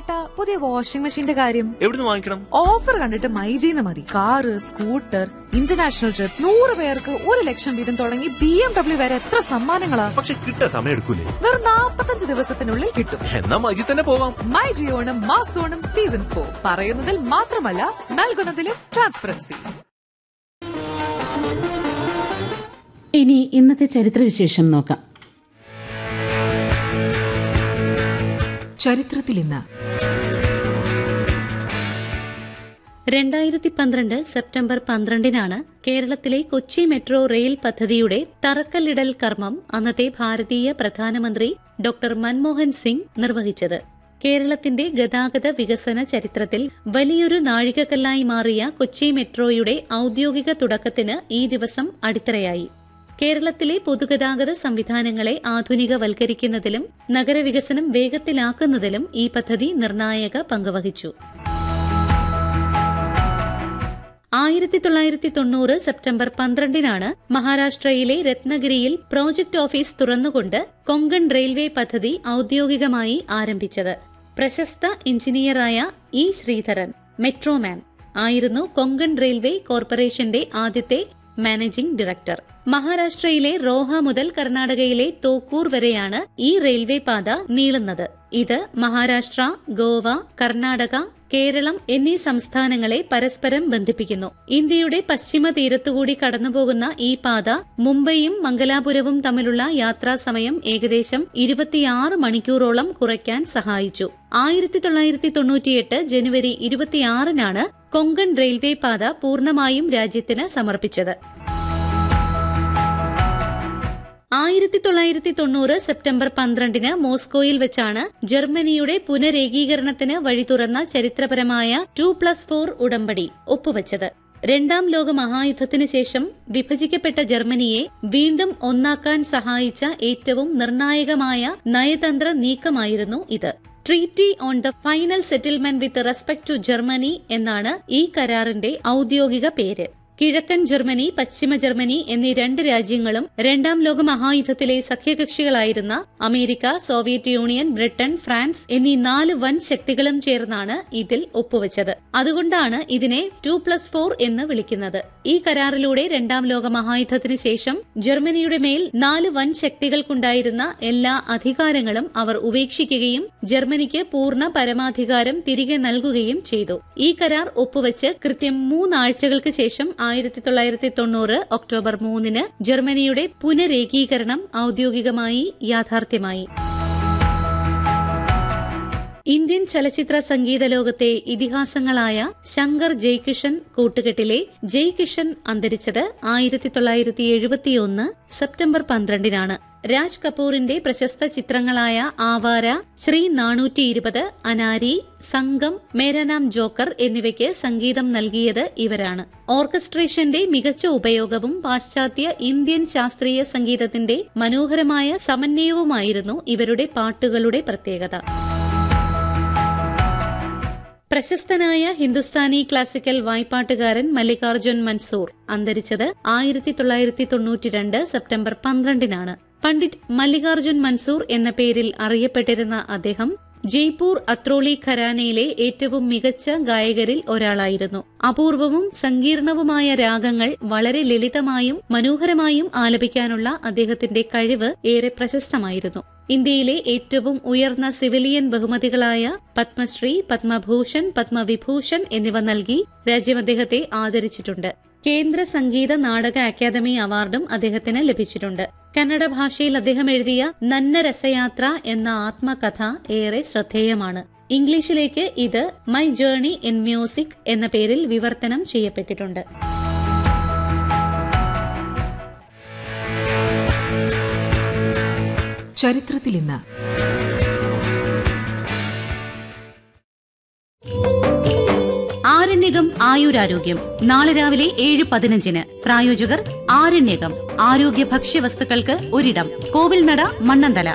ചേട്ടാ പുതിയ വാഷിംഗ് മെഷീന്റെ കാര്യം എവിടുന്ന് വാങ്ങിക്കണം ഓഫർ കണ്ടിട്ട് മൈജീന്ന് മതി കാറ് സ്കൂട്ടർ ഇന്റർനാഷണൽ ട്രിപ്പ് നൂറ് പേർക്ക് ഒരു ലക്ഷം വീതം തുടങ്ങി ബി എം ഡബ്ല്യു വരെ എത്ര സമ്മാനങ്ങളാ പക്ഷെ കിട്ടാൻ സമയം എടുക്കൂലേ വെറും നാപ്പത്തഞ്ച് ദിവസത്തിനുള്ളിൽ കിട്ടും എന്നാ മജി തന്നെ പോവാം മൈ ജിയോണം മാസോണം സീസൺ ഫോർ പറയുന്നതിൽ മാത്രമല്ല നൽകുന്നതിലും ട്രാൻസ്പെറൻസി ഇനി ഇന്നത്തെ ചരിത്രവിശേഷം നോക്കാം ചരിത്രത്തിൽ ഇന്ന് രണ്ടായിരത്തി പന്ത്രണ്ട് സെപ്റ്റംബർ പന്ത്രണ്ടിനാണ് കേരളത്തിലെ കൊച്ചി മെട്രോ റെയിൽ പദ്ധതിയുടെ തറക്കല്ലിടൽ കർമ്മം അന്നത്തെ ഭാരതീയ പ്രധാനമന്ത്രി ഡോക്ടർ മൻമോഹൻ സിംഗ് നിർവഹിച്ചത് കേരളത്തിന്റെ ഗതാഗത വികസന ചരിത്രത്തിൽ വലിയൊരു നാഴികക്കല്ലായി മാറിയ കൊച്ചി മെട്രോയുടെ ഔദ്യോഗിക തുടക്കത്തിന് ഈ ദിവസം അടിത്തറയായി കേരളത്തിലെ പൊതുഗതാഗത സംവിധാനങ്ങളെ ആധുനികവൽക്കരിക്കുന്നതിലും നഗരവികസനം വേഗത്തിലാക്കുന്നതിലും ഈ പദ്ധതി നിർണായക പങ്കുവഹിച്ചു ആയിരത്തി തൊള്ളായിരത്തി തൊണ്ണൂറ് സെപ്റ്റംബർ പന്ത്രണ്ടിനാണ് മഹാരാഷ്ട്രയിലെ രത്നഗിരിയിൽ പ്രോജക്ട് ഓഫീസ് തുറന്നുകൊണ്ട് കൊങ്കൺ റെയിൽവേ പദ്ധതി ഔദ്യോഗികമായി ആരംഭിച്ചത് പ്രശസ്ത എഞ്ചിനീയറായ ഇ ശ്രീധരൻ മെട്രോമാൻ ആയിരുന്നു കൊങ്കൺ റെയിൽവേ കോർപ്പറേഷന്റെ ആദ്യത്തെ മാനേജിംഗ് ഡയറക്ടർ മഹാരാഷ്ട്രയിലെ റോഹ മുതൽ കർണാടകയിലെ തോക്കൂർ വരെയാണ് ഈ റെയിൽവേ പാത നീളുന്നത് ഇത് മഹാരാഷ്ട്ര ഗോവ കർണാടക കേരളം എന്നീ സംസ്ഥാനങ്ങളെ പരസ്പരം ബന്ധിപ്പിക്കുന്നു ഇന്ത്യയുടെ പശ്ചിമ തീരത്തുകൂടി കടന്നുപോകുന്ന ഈ പാത മുംബൈയും മംഗലാപുരവും തമ്മിലുള്ള യാത്രാസമയം ഏകദേശം ഇരുപത്തിയാറ് മണിക്കൂറോളം കുറയ്ക്കാൻ സഹായിച്ചു ആയിരത്തി തൊള്ളായിരത്തി തൊണ്ണൂറ്റിയെട്ട് ജനുവരി ഇരുപത്തിയാറിനാണ് കൊങ്കൺ റെയിൽവേ പാത പൂർണ്ണമായും രാജ്യത്തിന് സമർപ്പിച്ചത് ആയിരത്തി തൊള്ളായിരത്തി തൊണ്ണൂറ് സെപ്റ്റംബർ പന്ത്രണ്ടിന് മോസ്കോയിൽ വെച്ചാണ് ജർമ്മനിയുടെ പുനരേകീകരണത്തിന് വഴി തുറന്ന ചരിത്രപരമായ ടു പ്ലസ് ഫോർ ഉടമ്പടി ഒപ്പുവച്ചത് രണ്ടാം ലോക മഹായുദ്ധത്തിനു ശേഷം വിഭജിക്കപ്പെട്ട ജർമ്മനിയെ വീണ്ടും ഒന്നാക്കാൻ സഹായിച്ച ഏറ്റവും നിർണായകമായ നയതന്ത്ര നീക്കമായിരുന്നു ഇത് treaty on the final settlement with respect to Germany എന്നാണ് ഈ കരാറിന്റെ ഔദ്യോഗിക പേര് കിഴക്കൻ ജർമ്മനി പശ്ചിമ ജർമ്മനി എന്നീ രണ്ട് രാജ്യങ്ങളും രണ്ടാം ലോക മഹായുദ്ധത്തിലെ സഖ്യകക്ഷികളായിരുന്ന America Soviet Union Britain France എന്നീ നാല് വൻ ശക്തികളും ചേർന്നാണ് ഇതിൽ ഒപ്പുവച്ചത് അതുകൊണ്ടാണ് ഇതിനെ ടു പ്ലസ് ഫോർ എന്ന് വിളിക്കുന്നത് ഈ കരാറിലൂടെ രണ്ടാം ലോക മഹായുദ്ധത്തിന് ശേഷം ജർമ്മനിയുടെ മേൽ നാല് വൻ ശക്തികൾക്കുണ്ടായിരുന്ന എല്ലാ അധികാരങ്ങളും അവർ ഉപേക്ഷിക്കുകയും ജർമ്മനിക്ക് പൂർണ്ണ പരമാധികാരം തിരികെ നൽകുകയും ചെയ്തു ഈ കരാർ ഒപ്പുവച്ച് കൃത്യം മൂന്നാഴ്ചകൾക്ക് ശേഷം ആയിരത്തി തൊള്ളായിരത്തി തൊണ്ണൂറ് ഒക്ടോബർ മൂന്നിന് ജർമ്മനിയുടെ പുനരേകീകരണം ഔദ്യോഗികമായി യാഥാർത്ഥ്യമായി ഇന്ത്യൻ ചലച്ചിത്ര സംഗീത ലോകത്തെ ഇതിഹാസങ്ങളായ ശങ്കർ ജയ്കിഷൻ കൂട്ടുകെട്ടിലെ ജയ്കിഷൻ അന്തരിച്ചത് ആയിരത്തി തൊള്ളായിരത്തി എഴുപത്തിയൊന്ന് സെപ്റ്റംബർ പന്ത്രണ്ടിനാണ് രാജ് കപൂറിന്റെ പ്രശസ്ത ചിത്രങ്ങളായ ആവാര ശ്രീ നാനൂറ്റി ഇരുപത് അനാരി സംഗം മേരനാം ജോക്കർ എന്നിവയ്ക്ക് സംഗീതം നൽകിയത് ഇവരാണ് ഓർക്കസ്ട്രേഷന്റെ മികച്ച ഉപയോഗവും പാശ്ചാത്യ ഇന്ത്യൻ ശാസ്ത്രീയ സംഗീതത്തിന്റെ മനോഹരമായ സമന്വയവുമായിരുന്നു ഇവരുടെ പാട്ടുകളുടെ പ്രത്യേകത പ്രശസ്തനായ ഹിന്ദുസ്ഥാനി ക്ലാസിക്കൽ വായ്പാട്ടുകാരൻ മല്ലികാർജുൻ മൻസൂർ അന്തരിച്ചത് ആയിരത്തി തൊള്ളായിരത്തി തൊണ്ണൂറ്റിരണ്ട് സെപ്റ്റംബർ പന്ത്രണ്ടിനാണ് പണ്ഡിറ്റ് മല്ലികാർജുൻ മൻസൂർ എന്ന പേരിൽ അറിയപ്പെട്ടിരുന്ന അദ്ദേഹം ജയ്പൂർ അത്രോളി ഖരാനയിലെ ഏറ്റവും മികച്ച ഗായകരിൽ ഒരാളായിരുന്നു അപൂർവവും സങ്കീർണവുമായ രാഗങ്ങൾ വളരെ ലളിതമായും മനോഹരമായും ആലപിക്കാനുള്ള അദ്ദേഹത്തിന്റെ കഴിവ് ഏറെ പ്രശസ്തമായിരുന്നു ഇന്ത്യയിലെ ഏറ്റവും ഉയർന്ന സിവിലിയൻ ബഹുമതികളായ പത്മശ്രീ പത്മഭൂഷൺ പത്മവിഭൂഷൺ എന്നിവ നൽകി രാജ്യം അദ്ദേഹത്തെ ആദരിച്ചിട്ടുണ്ട് കേന്ദ്ര സംഗീത നാടക അക്കാദമി അവാർഡും അദ്ദേഹത്തിന് ലഭിച്ചിട്ടുണ്ട് കന്നഡ ഭാഷയിൽ അദ്ദേഹം എഴുതിയ നന്ന രസയാത്ര എന്ന ആത്മകഥ ഏറെ ശ്രദ്ധേയമാണ് ഇംഗ്ലീഷിലേക്ക് ഇത് മൈ ജേർണി ഇൻ മ്യൂസിക് എന്ന പേരിൽ വിവർത്തനം ചെയ്യപ്പെട്ടിട്ടുണ്ട് ചരിത്രത്തിൽ ഇന്ന് ആരണ്യകം ആയുരാരോഗ്യം നാളെ രാവിലെ ഏഴ് പതിനഞ്ചിന് പ്രായോജകർ ആരണ്യകം ആരോഗ്യ ഭക്ഷ്യവസ്തുക്കൾക്ക് ഒരിടം കോവിൽനട മണ്ണന്തല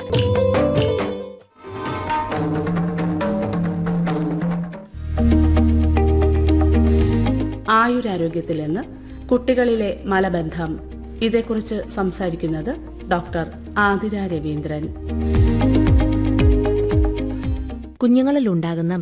ആയുരാരോഗ്യത്തിൽ നിന്ന് കുട്ടികളിലെ മലബന്ധം ഇതേക്കുറിച്ച് സംസാരിക്കുന്നത് ഡോക്ടർ ആതിര രവീന്ദ്രൻ കുഞ്ഞുങ്ങളിലുണ്ടാകുന്ന